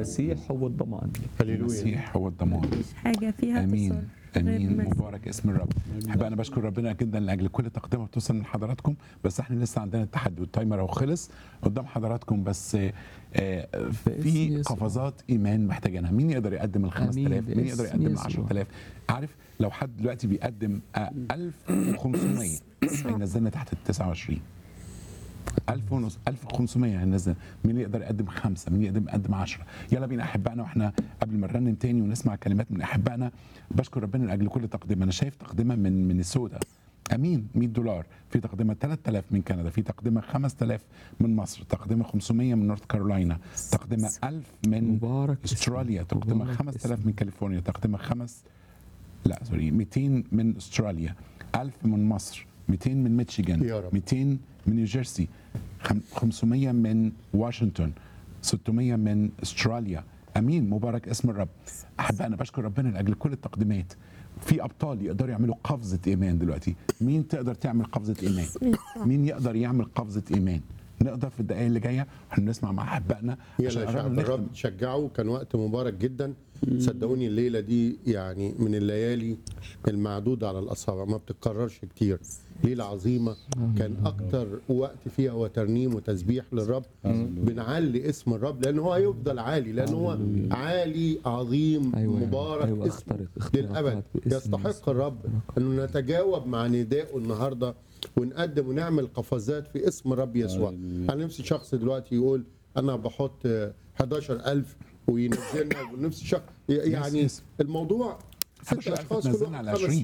المسيح هو الضمان هللويا المسيح هو الضمان مفيش حاجة فيها امين تصر غير امين المسيح. مبارك اسم الرب احب انا بشكر ربنا جدا لاجل كل تقدمه بتوصل من حضراتكم بس احنا لسه عندنا التحدي والتايمر اهو خلص قدام حضراتكم بس آه، آه، باسم في يسوع. قفزات ايمان محتاجينها مين يقدر يقدم ال 5000 مين يقدر باسم يقدم ال يسوع. 10000 عارف لو حد دلوقتي بيقدم آه، 1500 هينزلنا تحت ال 29 1000 ونص 1500 هننزل مين يقدر يقدم خمسه مين يقدر يقدم 10 يلا بينا احبائنا واحنا قبل ما نرنم تاني ونسمع كلمات من احبائنا بشكر ربنا لاجل كل تقدمه انا شايف تقدمه من من السودا امين 100 دولار في تقدمه 3000 من كندا في تقدمه 5000 من مصر تقدمه 500 من نورث كارولاينا تقدمه 1000 من مبارك اسمك. استراليا تقدمه مبارك 5000 اسمك. من كاليفورنيا تقدمه خمس لا سوري 200 من استراليا 1000 من مصر 200 من ميشيغان يا رب. 200 من نيوجيرسي خم- 500 من واشنطن 600 من استراليا امين مبارك اسم الرب احب انا بشكر ربنا لاجل كل التقديمات في ابطال يقدروا يعملوا قفزه ايمان دلوقتي مين تقدر تعمل قفزه ايمان مين يقدر يعمل قفزه ايمان نقدر في الدقائق اللي جايه هنسمع مع احبائنا عشان يلا يا شعب قررنا الرب نختم. تشجعوا كان وقت مبارك جدا صدقوني الليله دي يعني من الليالي المعدوده على الاصابع ما بتتكررش كتير ليله عظيمه كان اكتر وقت فيها هو ترنيم وتسبيح للرب بنعلي اسم الرب لان هو هيفضل عالي لان هو عالي عظيم أيوة يعني. مبارك أيوة، اسمه اخترق- اختراقات للابد باسم يستحق يسوع. الرب انه نتجاوب مع ندائه النهارده ونقدم ونعمل قفزات في اسم الرب يسوع انا نفسي شخص دلوقتي يقول انا بحط آه، 11000 وينزلنا ونفسي شخص يعني يس. الموضوع ست 11000 اشخاص كل تنزلنا واحد على خمس 20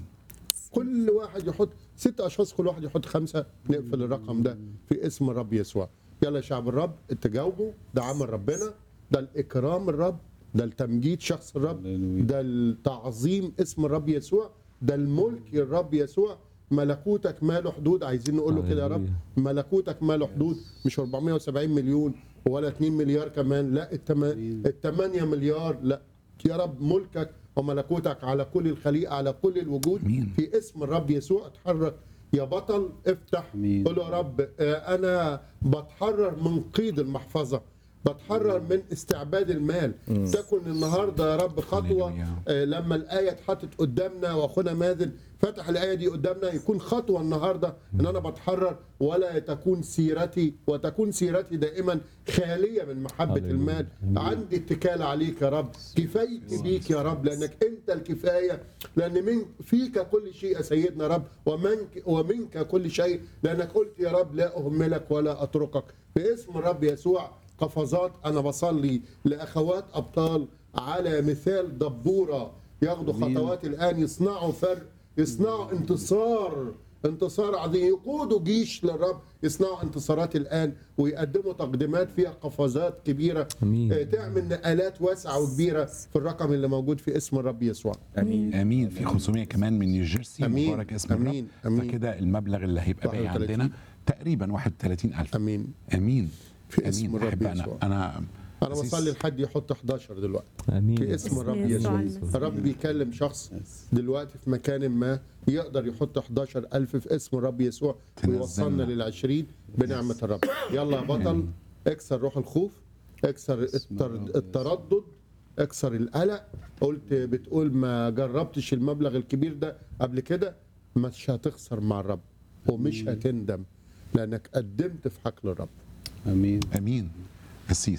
كل واحد يحط ست اشخاص كل واحد يحط خمسه نقفل الرقم ده في اسم الرب يسوع يلا يا شعب الرب تجاوبوا ده عمل ربنا ده الاكرام الرب ده التمجيد شخص الرب ده التعظيم اسم الرب يسوع ده الملك الرب يسوع ملكوتك ما له حدود عايزين نقول له كده يا رب هللويا. ملكوتك ما له حدود مش 470 مليون ولا 2 مليار كمان لا التما- الثمانية مليار لا يا رب ملكك وملكوتك على كل الخليقة على كل الوجود أمين. في اسم الرب يسوع اتحرك يا بطل افتح أمين. قول يا رب آه، انا بتحرر من قيد المحفظه بتحرر من استعباد المال تكن النهارده يا رب خطوه هللويا. آه، لما الايه اتحطت قدامنا واخونا مازن فتح الايه دي قدامنا يكون خطوه النهارده ان انا بتحرر ولا تكون سيرتي وتكون سيرتي دائما خاليه من محبه هللويا. المال عندي اتكال عليك يا رب كفايتي بيك يا رب لانك انت الكفايه لان من فيك كل شيء يا سيدنا رب ومنك ومنك كل شيء لانك قلت يا رب لا اهملك ولا اتركك باسم الرب يسوع قفزات انا بصلي لاخوات ابطال على مثال دبوره ياخدوا خطوات الان يصنعوا فرق يصنعوا انتصار انتصار عظيم يقودوا جيش للرب يصنعوا انتصارات الان ويقدموا تقديمات فيها قفزات كبيره أمين. آه، تعمل نقلات واسعه وكبيره في الرقم اللي موجود في اسم الرب يسوع امين امين في 500 كمان من نيوجيرسي أمين. مبارك اسم أمين. الرب أمين. فكده المبلغ اللي هيبقى باقي 31. عندنا تقريبا 31000 امين امين في اسم امين الرب احبائنا يسوع. انا انا بصلي لحد يحط 11 دلوقتي امين في اسم باسم الرب يسوع يسوع المسيح. الرب بيكلم شخص دلوقتي في مكان ما يقدر يحط 11000 في اسم الرب يسوع تنزلنا. ويوصلنا للعشرين بنعمة الرب يلا يا بطل اكسر روح الخوف اكسر التر- التردد اكسر القلق قلت بتقول ما جربتش المبلغ الكبير ده قبل كده مش هتخسر مع الرب ومش هتندم لانك قدمت في حقل الرب امين امين قسيس